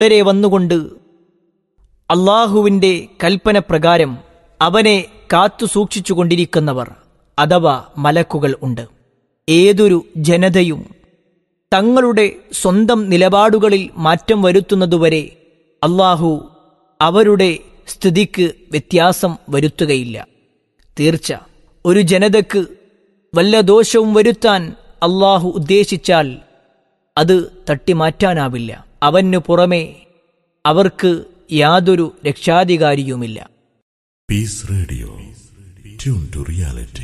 വരെ വന്നുകൊണ്ട് അള്ളാഹുവിൻ്റെ കൽപ്പന പ്രകാരം അവനെ കാത്തു സൂക്ഷിച്ചുകൊണ്ടിരിക്കുന്നവർ അഥവാ മലക്കുകൾ ഉണ്ട് ഏതൊരു ജനതയും തങ്ങളുടെ സ്വന്തം നിലപാടുകളിൽ മാറ്റം വരുത്തുന്നതുവരെ അള്ളാഹു അവരുടെ സ്ഥിതിക്ക് വ്യത്യാസം വരുത്തുകയില്ല തീർച്ച ഒരു ജനതക്ക് വല്ല ദോഷവും വരുത്താൻ അള്ളാഹു ഉദ്ദേശിച്ചാൽ അത് തട്ടിമാറ്റാനാവില്ല അവനു പുറമെ അവർക്ക് യാതൊരു രക്ഷാധികാരിയുമില്ല Peace Radio. Tune to reality.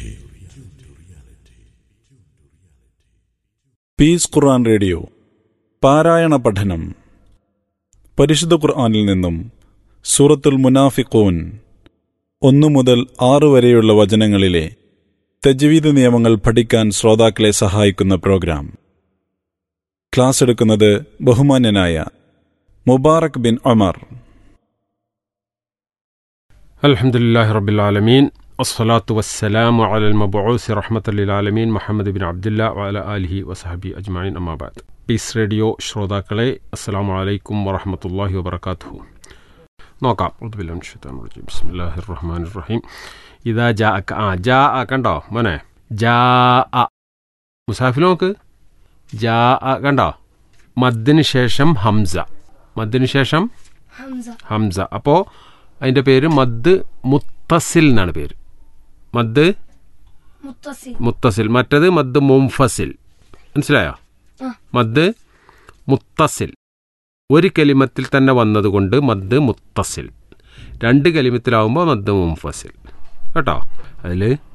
Peace Quran radio പാരായണ പഠനം പരിശുദ്ധ ഖുർആനിൽ നിന്നും സൂറത്തുൽ മുനാഫിഖൂൻ ഒന്നു മുതൽ ആറ് വരെയുള്ള വചനങ്ങളിലെ തജ്വീദ് നിയമങ്ങൾ പഠിക്കാൻ ശ്രോതാക്കളെ സഹായിക്കുന്ന പ്രോഗ്രാം ക്ലാസ് എടുക്കുന്നത് ബഹുമാന്യനായ മുബാറക് ബിൻ ഒമർ الحمد لله رب العالمين والصلاة والسلام على المبعوث رحمة للعالمين محمد بن عبد الله وعلى آله وصحبه أجمعين أما بعد പീസ് റേഡിയോ ശ്രോതാക്കളെ അസ്സലാമു അലൈക്കും വറഹമത്തല്ലാഹി വബർക്കാത്തുഹു നോക്കാം ബിസ്മില്ലാഹിർ റഹ്മാനിർ റഹീം ഇതാ ജാ അക്ക ആ ജാ ആ കണ്ടോ മോനെ ജാ അ മുസാഫിൽ നോക്ക് ജാ അ കണ്ടോ മദ്ദിന് ശേഷം ഹംസ മദ്ദിന് ശേഷം ഹംസ ഹംസ അപ്പോൾ അതിൻ്റെ പേര് മദ് മുത്തസിൽ എന്നാണ് പേര് മദ് മുത്തസി മുത്തസിൽ മറ്റത് മദ് മുംഫസിൽ മനസ്സിലായോ ആ. മദ് മുത്തസിൽ ഒരു കലിമത്തിൽ തന്നെ വന്നതുകൊണ്ട് മദ് മുത്തസിൽ രണ്ട് കലിമത്തിലാവുമ്പോൾ മദ് മുംഫസിൽ കേട്ടോ അതിൽ